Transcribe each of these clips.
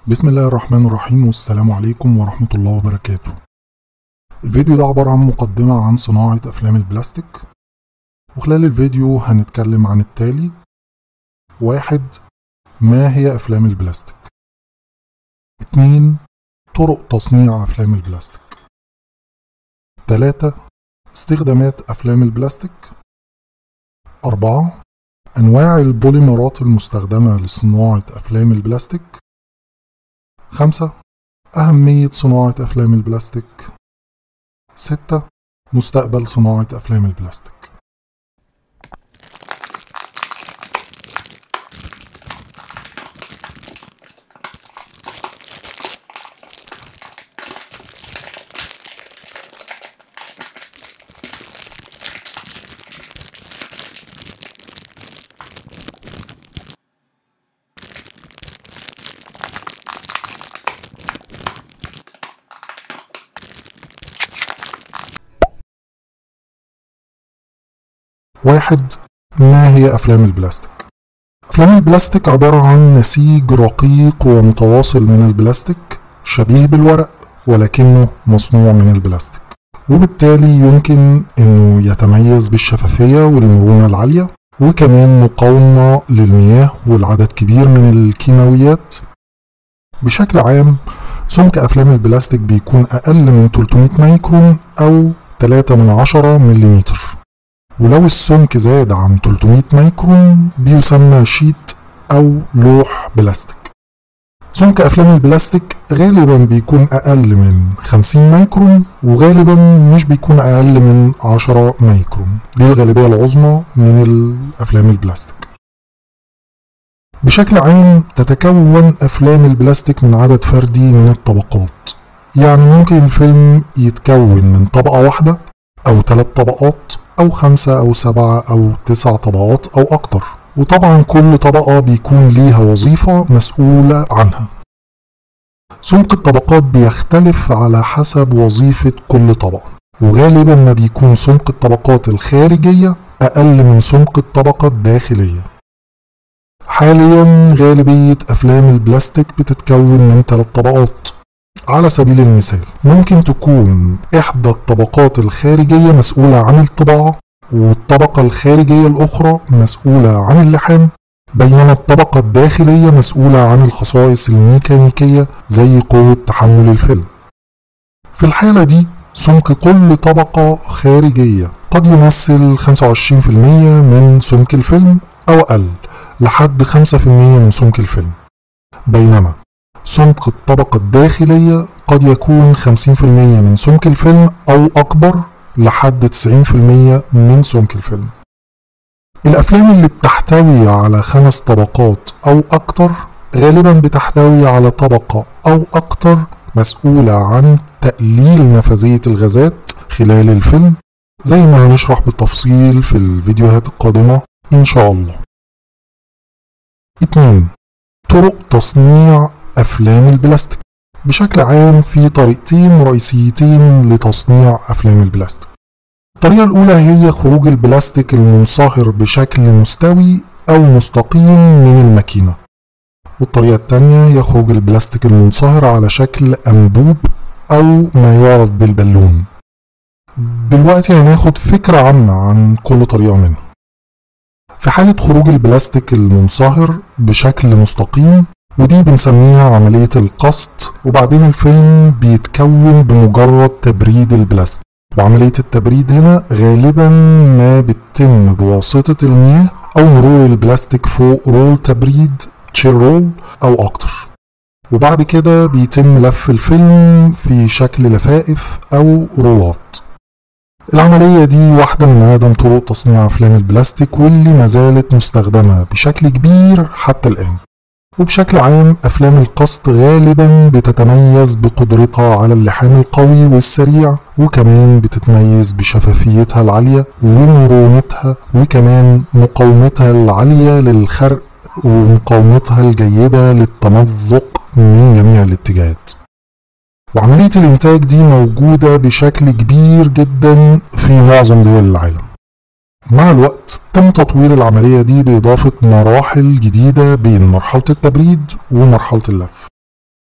بسم الله الرحمن الرحيم والسلام عليكم ورحمة الله وبركاته الفيديو ده عبارة عن مقدمة عن صناعة أفلام البلاستيك وخلال الفيديو هنتكلم عن التالي واحد ما هي أفلام البلاستيك اتنين طرق تصنيع أفلام البلاستيك تلاتة استخدامات أفلام البلاستيك أربعة أنواع البوليمرات المستخدمة لصناعة أفلام البلاستيك خمسة أهمية صناعة أفلام البلاستيك ستة مستقبل صناعة أفلام البلاستيك واحد ما هي أفلام البلاستيك؟ أفلام البلاستيك عبارة عن نسيج رقيق ومتواصل من البلاستيك شبيه بالورق ولكنه مصنوع من البلاستيك وبالتالي يمكن أنه يتميز بالشفافية والمرونة العالية وكمان مقاومة للمياه والعدد كبير من الكيماويات بشكل عام سمك أفلام البلاستيك بيكون أقل من 300 مايكرون أو 3 من 10 مليمتر ولو السمك زاد عن 300 مايكرون بيسمى شيت أو لوح بلاستيك سمك أفلام البلاستيك غالبا بيكون أقل من 50 مايكرون وغالبا مش بيكون أقل من 10 مايكرون دي الغالبية العظمى من الأفلام البلاستيك بشكل عام تتكون أفلام البلاستيك من عدد فردي من الطبقات يعني ممكن الفيلم يتكون من طبقة واحدة أو ثلاث طبقات أو خمسة أو سبعة أو تسع طبقات أو أكتر وطبعا كل طبقة بيكون ليها وظيفة مسؤولة عنها سمك الطبقات بيختلف على حسب وظيفة كل طبقة وغالبا ما بيكون سمك الطبقات الخارجية أقل من سمك الطبقة الداخلية حاليا غالبية أفلام البلاستيك بتتكون من ثلاث طبقات على سبيل المثال ممكن تكون إحدى الطبقات الخارجية مسؤولة عن الطباعة والطبقة الخارجية الأخرى مسؤولة عن اللحام بينما الطبقة الداخلية مسؤولة عن الخصائص الميكانيكية زي قوة تحمل الفيلم في الحالة دي سمك كل طبقة خارجية قد يمثل 25% من سمك الفيلم أو أقل لحد 5% من سمك الفيلم بينما سمك الطبقة الداخلية قد يكون 50% من سمك الفيلم أو أكبر لحد 90% من سمك الفيلم الأفلام اللي بتحتوي على خمس طبقات أو أكتر غالبا بتحتوي على طبقة أو أكتر مسؤولة عن تقليل نفاذية الغازات خلال الفيلم زي ما هنشرح بالتفصيل في الفيديوهات القادمة إن شاء الله 2 طرق تصنيع أفلام البلاستيك بشكل عام في طريقتين رئيسيتين لتصنيع أفلام البلاستيك الطريقة الأولى هي خروج البلاستيك المنصهر بشكل مستوي أو مستقيم من الماكينة والطريقة التانية هي خروج البلاستيك المنصهر على شكل أنبوب أو ما يعرف بالبالون دلوقتي هناخد فكرة عامة عن كل طريقة منهم في حالة خروج البلاستيك المنصهر بشكل مستقيم ودي بنسميها عملية القسط وبعدين الفيلم بيتكون بمجرد تبريد البلاستيك وعملية التبريد هنا غالبا ما بتتم بواسطة المياه أو مرور البلاستيك فوق رول تبريد تشير رول أو أكتر وبعد كده بيتم لف الفيلم في شكل لفائف أو رولات العملية دي واحدة من أقدم طرق تصنيع أفلام البلاستيك واللي ما زالت مستخدمة بشكل كبير حتى الآن وبشكل عام أفلام القسط غالبا بتتميز بقدرتها على اللحام القوي والسريع وكمان بتتميز بشفافيتها العالية ومرونتها وكمان مقاومتها العالية للخرق ومقاومتها الجيدة للتمزق من جميع الاتجاهات وعملية الإنتاج دي موجودة بشكل كبير جدا في معظم دول العالم مع الوقت تم تطوير العملية دي بإضافة مراحل جديدة بين مرحلة التبريد ومرحلة اللف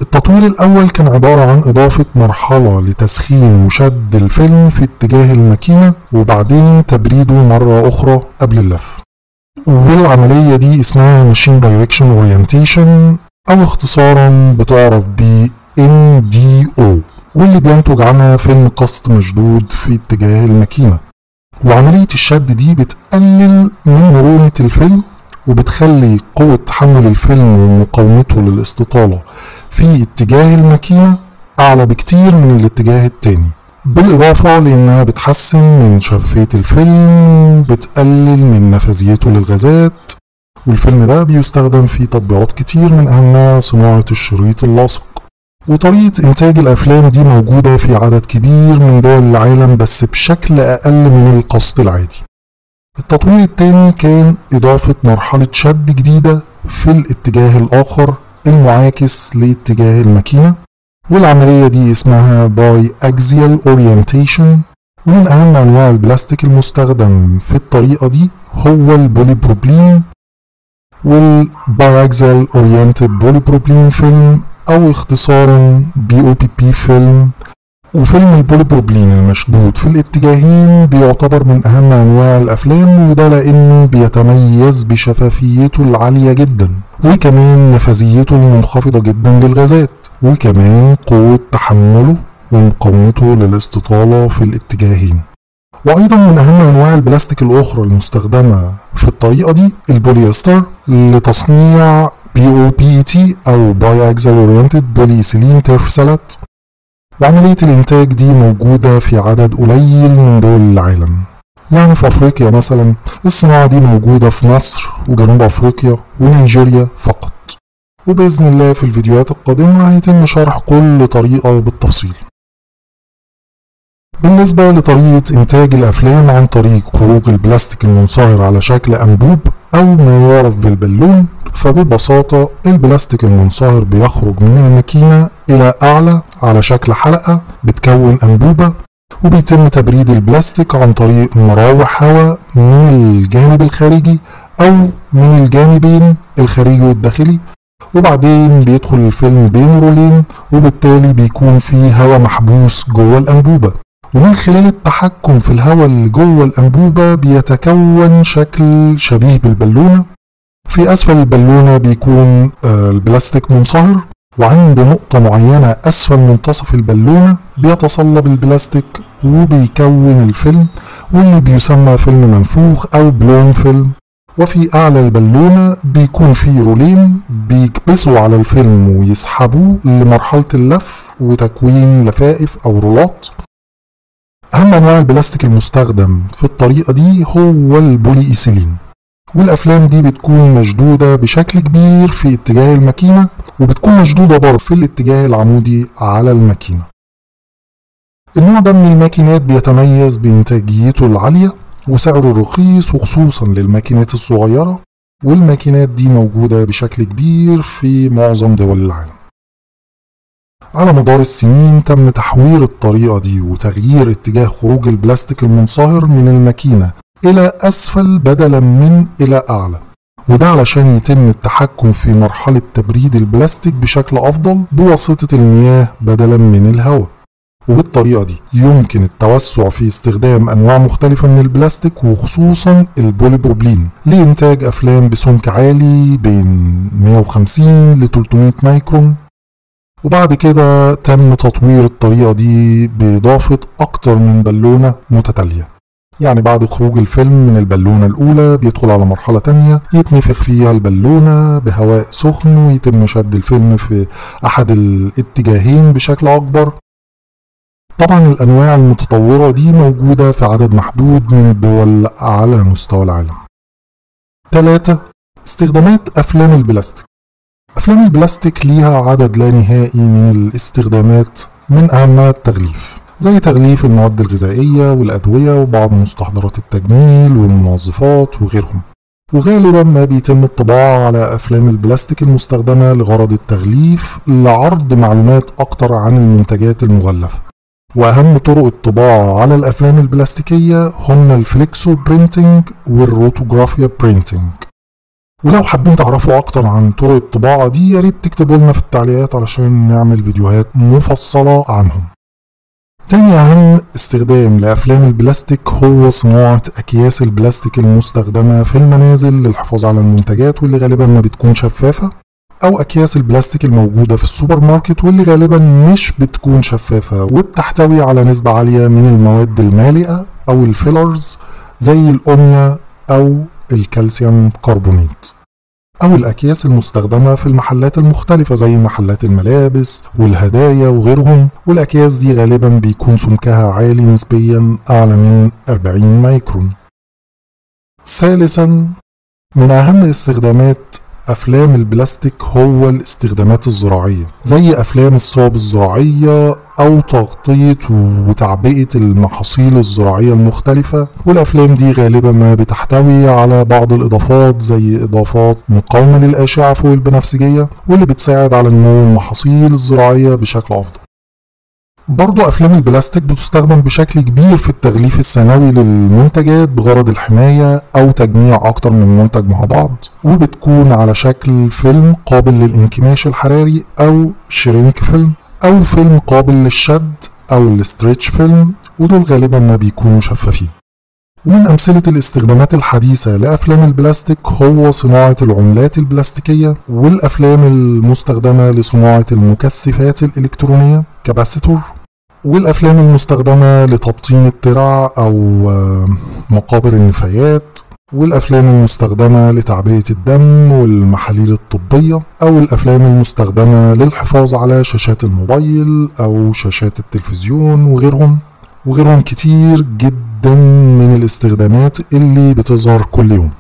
التطوير الأول كان عبارة عن إضافة مرحلة لتسخين وشد الفيلم في اتجاه الماكينة وبعدين تبريده مرة أخرى قبل اللف والعملية دي اسمها ماشين دايركشن اورينتيشن أو اختصارا بتعرف ب MDO واللي بينتج عنها فيلم قسط مشدود في اتجاه الماكينة وعملية الشد دي بتقلل من مرونة الفيلم وبتخلي قوة تحمل الفيلم ومقاومته للاستطالة في اتجاه الماكينة أعلى بكتير من الاتجاه التاني بالإضافة لأنها بتحسن من شفافية الفيلم بتقلل من نفاذيته للغازات والفيلم ده بيستخدم في تطبيقات كتير من أهمها صناعة الشريط اللاصق وطريقة إنتاج الأفلام دي موجودة في عدد كبير من دول العالم بس بشكل أقل من القسط العادي التطوير التاني كان إضافة مرحلة شد جديدة في الاتجاه الآخر المعاكس لاتجاه الماكينة والعملية دي اسمها باي اكزيال اورينتيشن ومن أهم أنواع البلاستيك المستخدم في الطريقة دي هو البوليبروبلين والباي اورينتد بوليبروبلين فيلم أو اختصارا بي او بي بي فيلم وفيلم البوليبروبلين المشدود في الاتجاهين بيعتبر من أهم أنواع الأفلام وده لأنه بيتميز بشفافيته العالية جدا وكمان نفاذيته المنخفضة جدا للغازات وكمان قوة تحمله ومقاومته للاستطالة في الاتجاهين وأيضا من أهم أنواع البلاستيك الأخرى المستخدمة في الطريقة دي البوليستر لتصنيع بي او بي تي أو باي اكزال اورينتد بوليسيلين ترفسلات وعملية الإنتاج دي موجودة في عدد قليل من دول العالم يعني في أفريقيا مثلا الصناعة دي موجودة في مصر وجنوب أفريقيا ونيجيريا فقط وبإذن الله في الفيديوهات القادمة هيتم شرح كل طريقة بالتفصيل بالنسبة لطريقة إنتاج الأفلام عن طريق خروج البلاستيك المنصهر على شكل أنبوب أو ما يعرف بالبالون فببساطة البلاستيك المنصهر بيخرج من الماكينة إلى أعلى على شكل حلقة بتكون أنبوبة وبيتم تبريد البلاستيك عن طريق مراوح هواء من الجانب الخارجي أو من الجانبين الخارجي والداخلي وبعدين بيدخل الفيلم بين رولين وبالتالي بيكون فيه هواء محبوس جوه الأنبوبة ومن خلال التحكم في الهواء اللي جوه الأنبوبة بيتكون شكل شبيه بالبالونة في أسفل البالونة بيكون البلاستيك منصهر وعند نقطة معينة أسفل منتصف البالونة بيتصلب البلاستيك وبيكون الفيلم واللي بيسمى فيلم منفوخ أو بلون فيلم وفي أعلى البالونة بيكون في رولين بيكبسوا على الفيلم ويسحبوه لمرحلة اللف وتكوين لفائف أو رولات أهم أنواع البلاستيك المستخدم في الطريقة دي هو البولي إيثيلين والأفلام دي بتكون مشدودة بشكل كبير في اتجاه الماكينة وبتكون مشدودة برضه في الاتجاه العمودي على الماكينة النوع ده من الماكينات بيتميز بإنتاجيته العالية وسعره رخيص وخصوصا للماكينات الصغيرة والماكينات دي موجودة بشكل كبير في معظم دول العالم على مدار السنين تم تحوير الطريقة دي وتغيير اتجاه خروج البلاستيك المنصهر من الماكينة إلى أسفل بدلا من إلى أعلى وده علشان يتم التحكم في مرحلة تبريد البلاستيك بشكل أفضل بواسطة المياه بدلا من الهواء وبالطريقة دي يمكن التوسع في استخدام أنواع مختلفة من البلاستيك وخصوصا البوليبروبلين لإنتاج أفلام بسمك عالي بين 150 ل 300 مايكرون وبعد كده تم تطوير الطريقة دي بإضافة أكتر من بالونة متتالية يعني بعد خروج الفيلم من البالونة الأولى بيدخل على مرحلة تانية يتنفخ فيها البالونة بهواء سخن ويتم شد الفيلم في أحد الاتجاهين بشكل أكبر طبعا الأنواع المتطورة دي موجودة في عدد محدود من الدول على مستوى العالم ثلاثة استخدامات أفلام البلاستيك أفلام البلاستيك ليها عدد لا نهائي من الاستخدامات من أهمها التغليف زي تغليف المواد الغذائية والأدوية وبعض مستحضرات التجميل والمنظفات وغيرهم وغالبا ما بيتم الطباعة على أفلام البلاستيك المستخدمة لغرض التغليف لعرض معلومات أكتر عن المنتجات المغلفة وأهم طرق الطباعة على الأفلام البلاستيكية هم الفليكسو برينتينج والروتوغرافيا برينتينج ولو حابين تعرفوا اكتر عن طرق الطباعة دي يا ريت تكتبوا لنا في التعليقات علشان نعمل فيديوهات مفصلة عنهم تاني أهم استخدام لأفلام البلاستيك هو صناعة أكياس البلاستيك المستخدمة في المنازل للحفاظ على المنتجات واللي غالبا ما بتكون شفافة أو أكياس البلاستيك الموجودة في السوبر ماركت واللي غالبا مش بتكون شفافة وبتحتوي على نسبة عالية من المواد المالئة أو الفيلرز زي الأوميا أو الكالسيوم كربونات أو الأكياس المستخدمة في المحلات المختلفة زي محلات الملابس والهدايا وغيرهم والأكياس دي غالبا بيكون سمكها عالي نسبيا أعلى من 40 مايكرون ثالثا من أهم استخدامات أفلام البلاستيك هو الاستخدامات الزراعية زي أفلام الصوب الزراعية أو تغطية وتعبئة المحاصيل الزراعية المختلفة والأفلام دي غالبا ما بتحتوي على بعض الإضافات زي إضافات مقاومة للأشعة فوق البنفسجية واللي بتساعد على نمو المحاصيل الزراعية بشكل أفضل برضو أفلام البلاستيك بتستخدم بشكل كبير في التغليف الثانوي للمنتجات بغرض الحماية أو تجميع أكتر من منتج مع بعض وبتكون على شكل فيلم قابل للانكماش الحراري أو شرينك فيلم أو فيلم قابل للشد أو الستريتش فيلم ودول غالبا ما بيكونوا شفافين ومن أمثلة الاستخدامات الحديثة لأفلام البلاستيك هو صناعة العملات البلاستيكية والأفلام المستخدمة لصناعة المكثفات الإلكترونية كاباسيتور والأفلام المستخدمة لتبطين الترع أو مقابر النفايات والأفلام المستخدمة لتعبئة الدم والمحاليل الطبية أو الأفلام المستخدمة للحفاظ على شاشات الموبايل أو شاشات التلفزيون وغيرهم وغيرهم كتير جدا من الاستخدامات اللي بتظهر كل يوم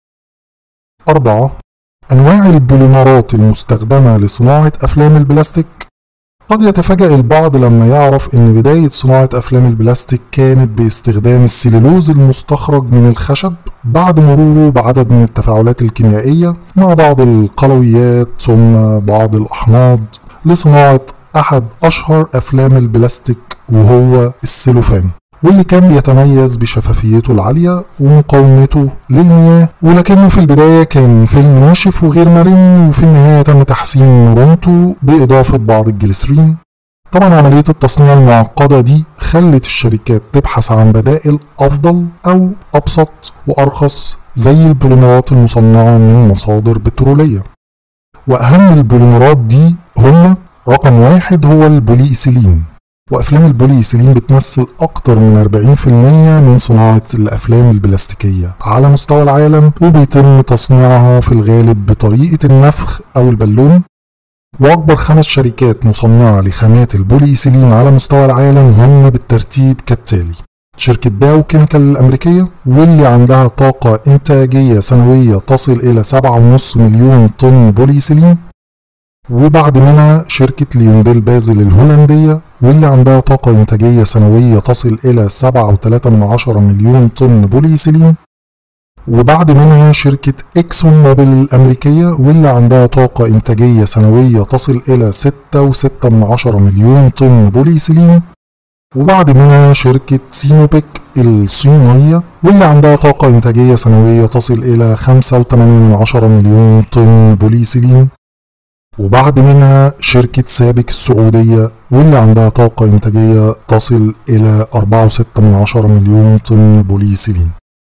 أربعة أنواع البوليمرات المستخدمة لصناعة أفلام البلاستيك قد يتفاجأ البعض لما يعرف إن بداية صناعة أفلام البلاستيك كانت باستخدام السليلوز المستخرج من الخشب بعد مروره بعدد من التفاعلات الكيميائية مع بعض القلويات ثم بعض الأحماض لصناعة أحد أشهر أفلام البلاستيك وهو السيلوفان واللي كان بيتميز بشفافيته العالية ومقاومته للمياه ولكنه في البداية كان فيلم ناشف وغير مرن وفي النهاية تم تحسين مرونته بإضافة بعض الجليسرين طبعا عملية التصنيع المعقدة دي خلت الشركات تبحث عن بدائل أفضل أو أبسط وأرخص زي البوليمرات المصنعة من مصادر بترولية وأهم البوليمرات دي هم رقم واحد هو البوليإيثيلين وأفلام البوليإيثيلين بتمثل أكتر من 40% من صناعة الأفلام البلاستيكية على مستوى العالم وبيتم تصنيعها في الغالب بطريقة النفخ أو البالون وأكبر خمس شركات مصنعة لخامات البوليإيثيلين على مستوى العالم هم بالترتيب كالتالي شركة داو كيميكال الأمريكية واللي عندها طاقة إنتاجية سنوية تصل إلى 7.5 مليون طن بوليإيثيلين وبعد منها شركة ليونديل بازل الهولندية واللي عندها طاقة إنتاجية سنوية تصل إلى 7.3 مليون طن بوليإيثيلين وبعد منها شركة إكسون موبيل الأمريكية واللي عندها طاقة إنتاجية سنوية تصل إلى 6.6 مليون طن بوليإيثيلين وبعد منها شركة سينوبيك الصينية واللي عندها طاقة إنتاجية سنوية تصل إلى 5.8 مليون طن بوليإيثيلين وبعد منها شركة سابك السعودية واللي عندها طاقة إنتاجية تصل إلى 4.6 مليون طن بوليإيثيلين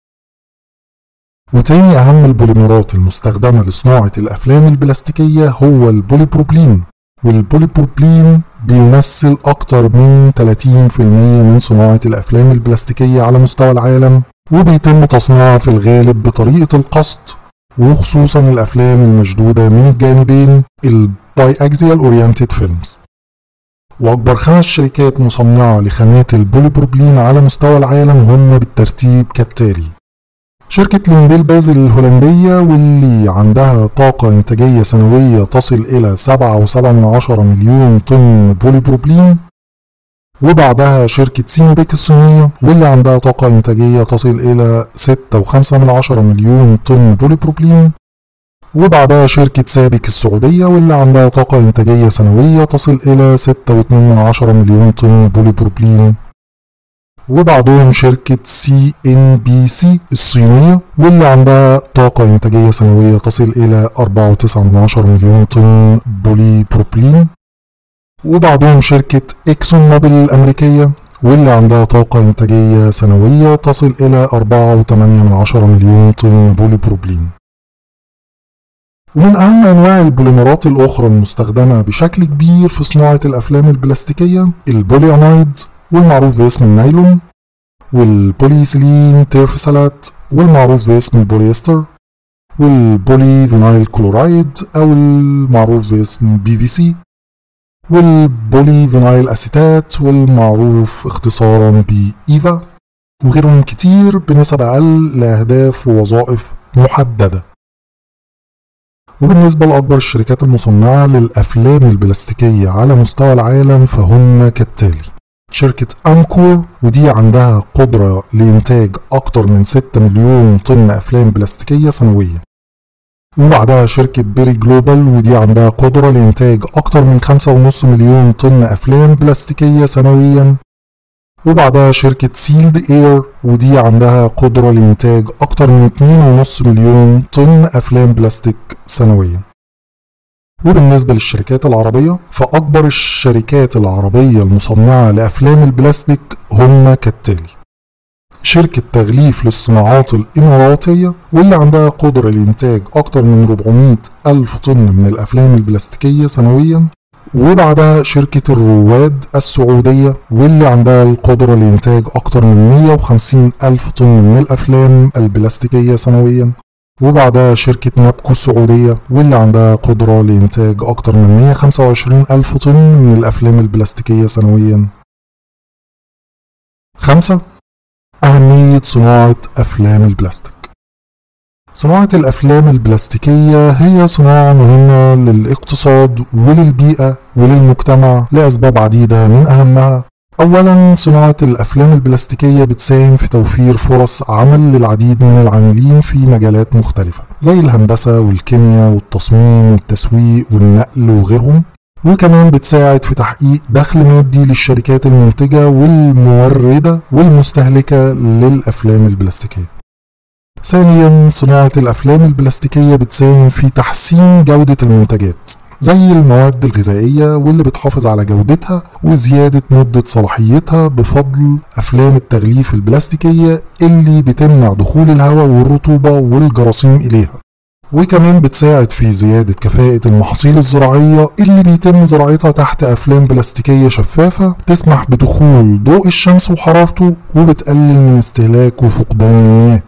وتاني أهم البوليمرات المستخدمة لصناعة الأفلام البلاستيكية هو البوليبروبلين والبوليبروبلين بيمثل أكتر من 30% من صناعة الأفلام البلاستيكية على مستوى العالم وبيتم تصنيعها في الغالب بطريقة القسط وخصوصا الأفلام المشدودة من الجانبين الباي أكزيال أورينتد فيلمز وأكبر خمس شركات مصنعة لخامات البوليبروبلين على مستوى العالم هم بالترتيب كالتالي شركة لينديل بازل الهولندية واللي عندها طاقة إنتاجية سنوية تصل إلى 7.7 مليون طن بوليبروبلين وبعدها شركة سينوبيك الصينية واللي عندها طاقة إنتاجية تصل إلى 6.5 مليون طن بوليبروبلين وبعدها شركة سابك السعودية واللي عندها طاقة إنتاجية سنوية تصل إلى 6.2 مليون طن بوليبروبلين وبعدهم شركة سي ان بي سي الصينية واللي عندها طاقة إنتاجية سنوية تصل إلى 4.9 مليون طن بولي بروبلين وبعدهم شركة إكسون موبيل الأمريكية واللي عندها طاقة إنتاجية سنوية تصل إلى 4.8 مليون طن بولي بروبلين ومن أهم أنواع البوليمرات الأخرى المستخدمة بشكل كبير في صناعة الأفلام البلاستيكية البولياميد والمعروف باسم النايلون والبوليسيلين تيرفسالات والمعروف باسم البوليستر والبولي فينايل كلورايد أو المعروف باسم بي في سي والبولي فينايل أسيتات والمعروف اختصارا بإيفا وغيرهم كتير بنسب أقل لأهداف ووظائف محددة وبالنسبة لأكبر الشركات المصنعة للأفلام البلاستيكية على مستوى العالم فهم كالتالي شركة أمكور ودي عندها قدرة لإنتاج أكتر من 6 مليون طن أفلام بلاستيكية سنويا وبعدها شركة بيري جلوبال ودي عندها قدرة لإنتاج أكتر من 5.5 مليون طن أفلام بلاستيكية سنويا وبعدها شركة سيلد اير ودي عندها قدرة لإنتاج أكتر من 2.5 مليون طن أفلام بلاستيك سنويا وبالنسبة للشركات العربية فأكبر الشركات العربية المصنعة لأفلام البلاستيك هم كالتالي شركة تغليف للصناعات الإماراتية واللي عندها قدرة لإنتاج أكتر من 400 ألف طن من الأفلام البلاستيكية سنويا وبعدها شركة الرواد السعودية واللي عندها القدرة لإنتاج أكتر من 150 ألف طن من الأفلام البلاستيكية سنويا وبعدها شركة نابكو السعودية واللي عندها قدرة لإنتاج أكتر من 125 ألف طن من الأفلام البلاستيكية سنويا خمسة أهمية صناعة أفلام البلاستيك صناعة الأفلام البلاستيكية هي صناعة مهمة للاقتصاد وللبيئة وللمجتمع لأسباب عديدة من أهمها أولا صناعة الأفلام البلاستيكية بتساهم في توفير فرص عمل للعديد من العاملين في مجالات مختلفة زي الهندسة والكيمياء والتصميم والتسويق والنقل وغيرهم وكمان بتساعد في تحقيق دخل مادي للشركات المنتجة والموردة والمستهلكة للأفلام البلاستيكية ثانيا صناعة الأفلام البلاستيكية بتساهم في تحسين جودة المنتجات زي المواد الغذائية واللي بتحافظ على جودتها وزيادة مدة صلاحيتها بفضل أفلام التغليف البلاستيكية اللي بتمنع دخول الهواء والرطوبة والجراثيم إليها وكمان بتساعد في زيادة كفاءة المحاصيل الزراعية اللي بيتم زراعتها تحت أفلام بلاستيكية شفافة تسمح بدخول ضوء الشمس وحرارته وبتقلل من استهلاك وفقدان المياه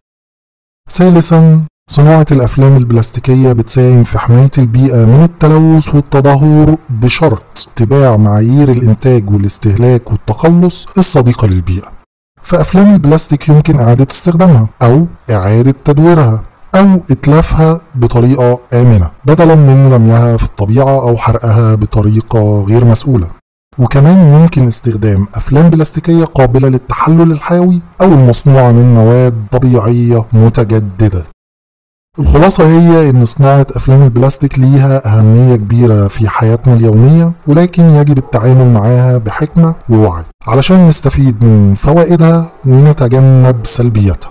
ثالثا صناعة الأفلام البلاستيكية بتساهم في حماية البيئة من التلوث والتدهور بشرط اتباع معايير الإنتاج والاستهلاك والتخلص الصديقة للبيئة فأفلام البلاستيك يمكن إعادة استخدامها أو إعادة تدويرها أو إتلافها بطريقة آمنة بدلا من رميها في الطبيعة أو حرقها بطريقة غير مسؤولة وكمان يمكن استخدام أفلام بلاستيكية قابلة للتحلل الحيوي أو المصنوعة من مواد طبيعية متجددة الخلاصة هي إن صناعة أفلام البلاستيك ليها أهمية كبيرة في حياتنا اليومية ولكن يجب التعامل معاها بحكمة ووعي علشان نستفيد من فوائدها ونتجنب سلبياتها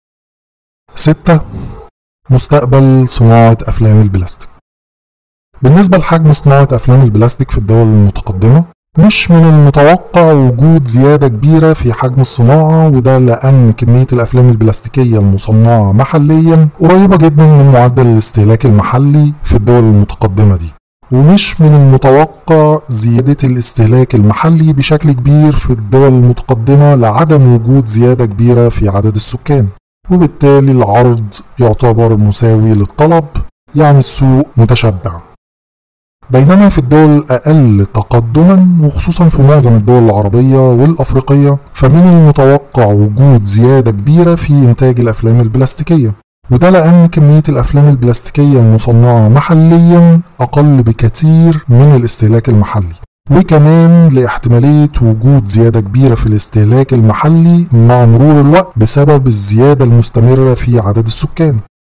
ستة مستقبل صناعة أفلام البلاستيك بالنسبة لحجم صناعة أفلام البلاستيك في الدول المتقدمة مش من المتوقع وجود زيادة كبيرة في حجم الصناعة وده لأن كمية الأفلام البلاستيكية المصنعة محليا قريبة جدا من معدل الاستهلاك المحلي في الدول المتقدمة دي ومش من المتوقع زيادة الاستهلاك المحلي بشكل كبير في الدول المتقدمة لعدم وجود زيادة كبيرة في عدد السكان وبالتالي العرض يعتبر مساوي للطلب يعني السوق متشبع بينما في الدول الأقل تقدما وخصوصا في معظم الدول العربية والأفريقية فمن المتوقع وجود زيادة كبيرة في إنتاج الأفلام البلاستيكية وده لأن كمية الأفلام البلاستيكية المصنعة محليا أقل بكثير من الاستهلاك المحلي وكمان لاحتمالية وجود زيادة كبيرة في الاستهلاك المحلي مع مرور الوقت بسبب الزيادة المستمرة في عدد السكان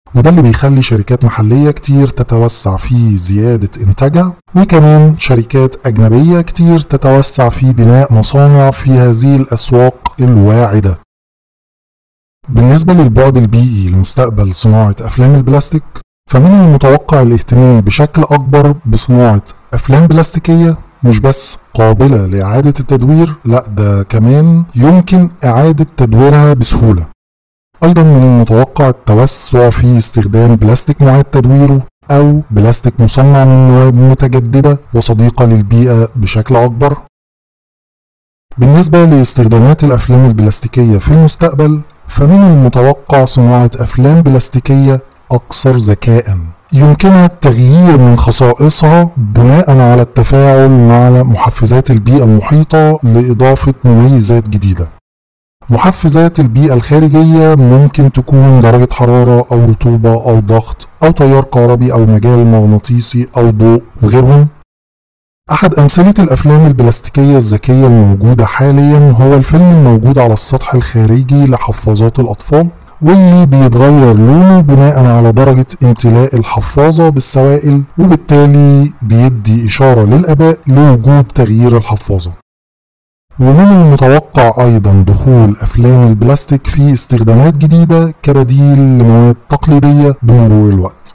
وده اللي بيخلي شركات محلية كتير تتوسع في زيادة إنتاجها وكمان شركات أجنبية كتير تتوسع في بناء مصانع في هذه الأسواق الواعدة بالنسبة للبعد البيئي لمستقبل صناعة أفلام البلاستيك فمن المتوقع الاهتمام بشكل أكبر بصناعة أفلام بلاستيكية مش بس قابلة لإعادة التدوير لا ده كمان يمكن إعادة تدويرها بسهولة أيضا من المتوقع التوسع في استخدام بلاستيك معاد تدويره أو بلاستيك مصنع من مواد متجددة وصديقة للبيئة بشكل أكبر بالنسبة لاستخدامات الأفلام البلاستيكية في المستقبل فمن المتوقع صناعة أفلام بلاستيكية أكثر ذكاء يمكنها التغيير من خصائصها بناء على التفاعل مع محفزات البيئة المحيطة لإضافة مميزات جديدة محفزات البيئة الخارجية ممكن تكون درجة حرارة أو رطوبة أو ضغط أو تيار كهربي أو مجال مغناطيسي أو ضوء وغيرهم أحد أمثلة الأفلام البلاستيكية الذكية الموجودة حاليا هو الفيلم الموجود على السطح الخارجي لحفاظات الأطفال واللي بيتغير لونه بناء على درجة امتلاء الحفاظة بالسوائل وبالتالي بيدي إشارة للآباء لوجوب تغيير الحفاظة ومن المتوقع أيضا دخول أفلام البلاستيك في استخدامات جديدة كبديل لمواد تقليدية بمرور الوقت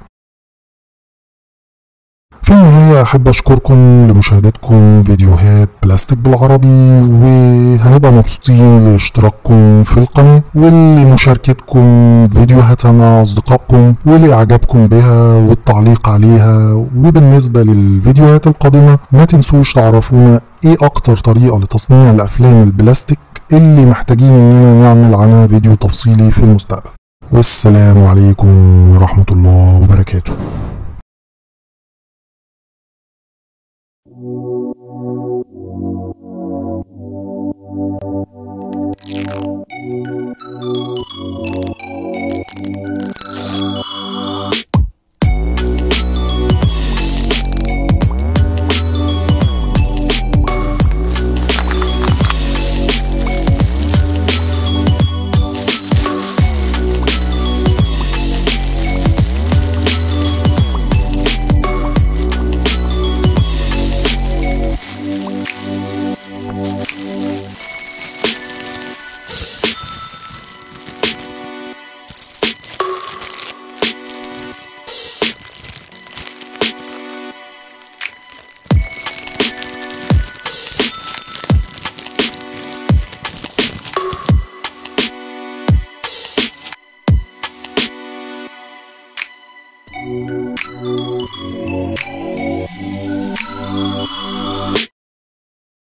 في النهاية أحب أشكركم لمشاهدتكم فيديوهات بلاستيك بالعربي وهنبقى مبسوطين لاشتراككم في القناة ولمشاركتكم فيديوهاتها مع أصدقائكم ولإعجابكم بها والتعليق عليها وبالنسبة للفيديوهات القادمة ما تنسوش تعرفونا إيه أكتر طريقة لتصنيع الأفلام البلاستيك اللي محتاجين إننا نعمل عنها فيديو تفصيلي في المستقبل والسلام عليكم ورحمة الله وبركاته Thank you.